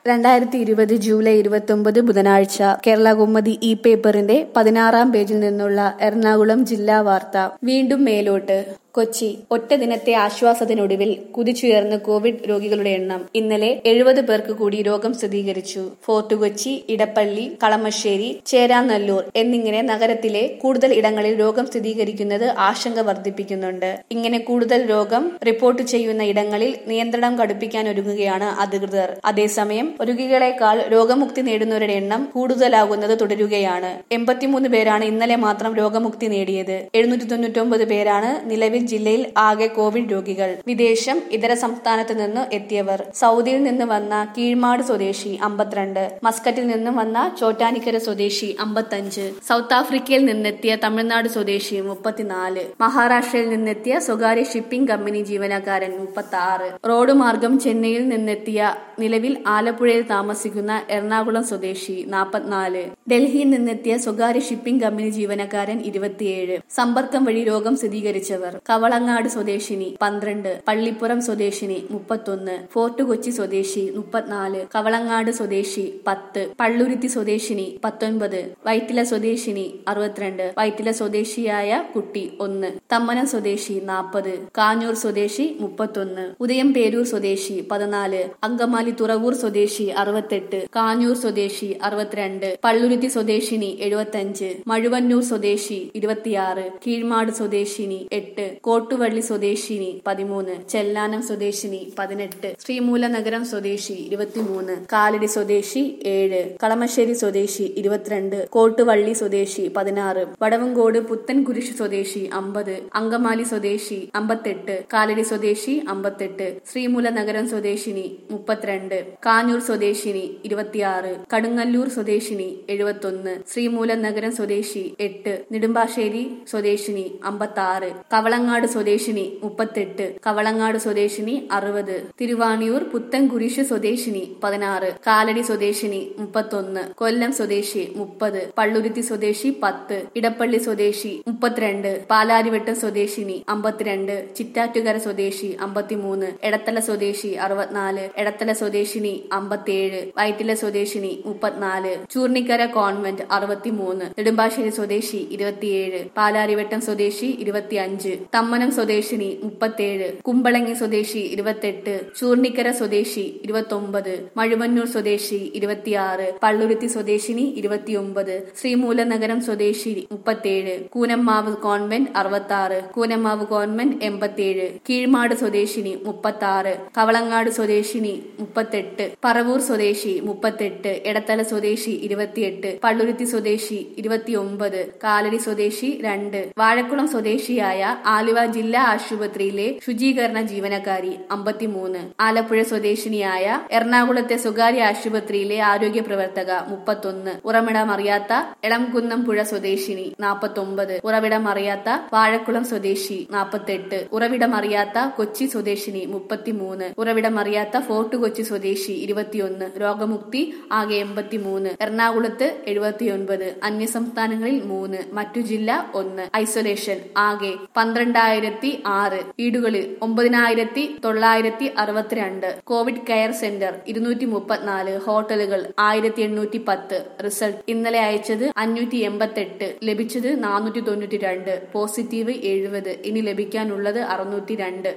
രണ്ടായിരത്തി ഇരുപത് ജൂലൈ ഇരുപത്തൊമ്പത് ബുധനാഴ്ച കേരള കുമ്മതി ഇ പേപ്പറിന്റെ പതിനാറാം പേജിൽ നിന്നുള്ള എറണാകുളം ജില്ലാ വാർത്ത വീണ്ടും മേലോട്ട് കൊച്ചി ഒറ്റ ദിനത്തെ ആശ്വാസത്തിനൊടുവിൽ കുതിച്ചുയർന്ന് കോവിഡ് രോഗികളുടെ എണ്ണം ഇന്നലെ എഴുപത് പേർക്ക് കൂടി രോഗം സ്ഥിരീകരിച്ചു ഫോർട്ട് കൊച്ചി ഇടപ്പള്ളി കളമശ്ശേരി ചേരാനല്ലൂർ എന്നിങ്ങനെ നഗരത്തിലെ കൂടുതൽ ഇടങ്ങളിൽ രോഗം സ്ഥിരീകരിക്കുന്നത് ആശങ്ക വർദ്ധിപ്പിക്കുന്നുണ്ട് ഇങ്ങനെ കൂടുതൽ രോഗം റിപ്പോർട്ട് ചെയ്യുന്ന ഇടങ്ങളിൽ നിയന്ത്രണം കടുപ്പിക്കാൻ ഒരുങ്ങുകയാണ് അധികൃതർ അതേസമയം രോഗികളെക്കാൾ രോഗമുക്തി നേടുന്നവരുടെ എണ്ണം കൂടുതലാകുന്നത് തുടരുകയാണ് എൺപത്തിമൂന്ന് പേരാണ് ഇന്നലെ മാത്രം രോഗമുക്തി നേടിയത് എഴുന്നൂറ്റി തൊണ്ണൂറ്റൊമ്പത് പേരാണ് നിലവിൽ ജില്ലയിൽ ആകെ കോവിഡ് രോഗികൾ വിദേശം ഇതര സംസ്ഥാനത്ത് നിന്ന് എത്തിയവർ സൗദിയിൽ നിന്ന് വന്ന കീഴ്മാട് സ്വദേശി അമ്പത്തിരണ്ട് മസ്കറ്റിൽ നിന്ന് വന്ന ചോറ്റാനിക്കര സ്വദേശി അമ്പത്തഞ്ച് സൗത്ത് ആഫ്രിക്കയിൽ നിന്നെത്തിയ തമിഴ്നാട് സ്വദേശി മുപ്പത്തിനാല് മഹാരാഷ്ട്രയിൽ നിന്നെത്തിയ സ്വകാര്യ ഷിപ്പിംഗ് കമ്പനി ജീവനക്കാരൻ മുപ്പത്തി ആറ് റോഡ് മാർഗം ചെന്നൈയിൽ നിന്നെത്തിയ നിലവിൽ ആലപ്പുഴയിൽ താമസിക്കുന്ന എറണാകുളം സ്വദേശി നാൽപ്പത്തിനാല് ഡൽഹിയിൽ നിന്നെത്തിയ സ്വകാര്യ ഷിപ്പിംഗ് കമ്പനി ജീവനക്കാരൻ ഇരുപത്തിയേഴ് സമ്പർക്കം വഴി രോഗം സ്ഥിരീകരിച്ചവർ കവളങ്ങാട് സ്വദേശിനി പന്ത്രണ്ട് പള്ളിപ്പുറം സ്വദേശിനി മുപ്പത്തൊന്ന് ഫോർട്ട് കൊച്ചി സ്വദേശി മുപ്പത്തിനാല് കവളങ്ങാട് സ്വദേശി പത്ത് പള്ളുരുത്തി സ്വദേശിനി പത്തൊൻപത് വൈറ്റില സ്വദേശിനി അറുപത്തിരണ്ട് വൈറ്റില സ്വദേശിയായ കുട്ടി ഒന്ന് തമ്മനം സ്വദേശി നാൽപ്പത് കാഞ്ഞൂർ സ്വദേശി മുപ്പത്തൊന്ന് ഉദയം പേരൂർ സ്വദേശി പതിനാല് അങ്കമാലി തുറവൂർ സ്വദേശി അറുപത്തെട്ട് കാഞ്ഞൂർ സ്വദേശി അറുപത്തിരണ്ട് പള്ളുരുത്തി സ്വദേശിനി എഴുപത്തഞ്ച് മഴുവന്നൂർ സ്വദേശി ഇരുപത്തിയാറ് കീഴ്മാട് സ്വദേശിനി എട്ട് കോട്ടുവള്ളി സ്വദേശിനി പതിമൂന്ന് ചെല്ലാനം സ്വദേശിനി പതിനെട്ട് ശ്രീമൂലനഗരം സ്വദേശി ഇരുപത്തിമൂന്ന് കാലടി സ്വദേശി ഏഴ് കളമശ്ശേരി സ്വദേശി ഇരുപത്തിരണ്ട് കോട്ടുവള്ളി സ്വദേശി പതിനാറ് വടവങ്കോട് പുത്തൻകുരിശ് സ്വദേശി അമ്പത് അങ്കമാലി സ്വദേശി അമ്പത്തെട്ട് കാലടി സ്വദേശി അമ്പത്തെട്ട് ശ്രീമൂലനഗരം സ്വദേശിനി മുപ്പത്തിരണ്ട് കാഞ്ഞൂർ സ്വദേശിനി ഇരുപത്തിയാറ് കടുങ്ങല്ലൂർ സ്വദേശിനി എഴുപത്തൊന്ന് ശ്രീമൂലനഗരം സ്വദേശി എട്ട് നെടുമ്പാശ്ശേരി സ്വദേശിനി അമ്പത്തി കവളങ്ങാട് സ്വദേശിനി മുപ്പത്തെട്ട് കവളങ്ങാട് സ്വദേശിനി അറുപത് തിരുവാണിയൂർ പുത്തൻകുരിശ് സ്വദേശിനി പതിനാറ് കാലടി സ്വദേശിനി മുപ്പത്തൊന്ന് കൊല്ലം സ്വദേശി മുപ്പത് പള്ളുരുത്തി സ്വദേശി പത്ത് ഇടപ്പള്ളി സ്വദേശി മുപ്പത്തിരണ്ട് പാലാരിവട്ടം സ്വദേശിനി അമ്പത്തിരണ്ട് ചിറ്റാറ്റുകര സ്വദേശി അമ്പത്തിമൂന്ന് എടത്തല സ്വദേശി അറുപത്തിനാല് എടത്തല സ്വദേശിനി അമ്പത്തിയേഴ് വൈറ്റില സ്വദേശിനി മുപ്പത്തിനാല് ചൂർണിക്കര കോൺവെന്റ് അറുപത്തിമൂന്ന് നെടുമ്പാശ്ശേരി സ്വദേശി ഇരുപത്തിയേഴ് പാലാരിവട്ടം സ്വദേശി ഇരുപത്തിയഞ്ച് തമ്മനം സ്വദേശിനി മുപ്പത്തേഴ് കുമ്പളങ്ങി സ്വദേശി ഇരുപത്തെട്ട് ചൂർണിക്കര സ്വദേശി ഇരുപത്തൊമ്പത് മഴുവന്നൂർ സ്വദേശി ഇരുപത്തിയാറ് പള്ളുരുത്തി സ്വദേശിനി ഇരുപത്തിയൊമ്പത് ശ്രീമൂലനഗരം സ്വദേശി മുപ്പത്തേഴ് കൂനമ്മാവ് കോൺവെന്റ് അറുപത്തി ആറ് കൂനമ്മാവ് കോൺവെന്റ് എൺപത്തിയേഴ് കീഴ്മാട് സ്വദേശിനി മുപ്പത്തി ആറ് കവളങ്ങാട് സ്വദേശിനി മുപ്പത്തെട്ട് പറവൂർ സ്വദേശി മുപ്പത്തെട്ട് എടത്തല സ്വദേശി ഇരുപത്തിയെട്ട് പള്ളുരുത്തി സ്വദേശി ഇരുപത്തിയൊമ്പത് കാലടി സ്വദേശി രണ്ട് വാഴക്കുളം സ്വദേശിയായ ആലുവ ജില്ലാ ആശുപത്രിയിലെ ശുചീകരണ ജീവനക്കാരി അമ്പത്തിമൂന്ന് ആലപ്പുഴ സ്വദേശിനിയായ എറണാകുളത്തെ സ്വകാര്യ ആശുപത്രിയിലെ ആരോഗ്യ പ്രവർത്തക മുപ്പത്തൊന്ന് ഉറവിടമറിയാത്ത എളംകുന്നം പുഴ സ്വദേശിനി നാപ്പത്തൊമ്പത് ഉറവിടമറിയാത്ത വാഴക്കുളം സ്വദേശി നാപ്പത്തെട്ട് ഉറവിടമറിയാത്ത കൊച്ചി സ്വദേശിനി മുപ്പത്തിമൂന്ന് ഉറവിടമറിയാത്ത ഫോർട്ട് കൊച്ചി സ്വദേശി ഇരുപത്തിയൊന്ന് രോഗമുക്തി ആകെ എൺപത്തിമൂന്ന് എറണാകുളത്ത് എഴുപത്തിയൊൻപത് അന്യസംസ്ഥാനങ്ങളിൽ മൂന്ന് മറ്റു ജില്ല ഒന്ന് ഐസൊലേഷൻ ആകെ പന്ത്രണ്ടായിരത്തി ആറ് വീടുകളിൽ ഒമ്പതിനായിരത്തി തൊള്ളായിരത്തി അറുപത്തിരണ്ട് കോവിഡ് കെയർ സെന്റർ ഇരുന്നൂറ്റി മുപ്പത്തിനാല് ഹോട്ടലുകൾ ആയിരത്തി എണ്ണൂറ്റി പത്ത് റിസൾട്ട് ഇന്നലെ അയച്ചത് അഞ്ഞൂറ്റി എൺപത്തെട്ട് ലഭിച്ചത് നാനൂറ്റി തൊണ്ണൂറ്റി രണ്ട് പോസിറ്റീവ് എഴുപത് ഇനി ലഭിക്കാനുള്ളത് അറുന്നൂറ്റി രണ്ട്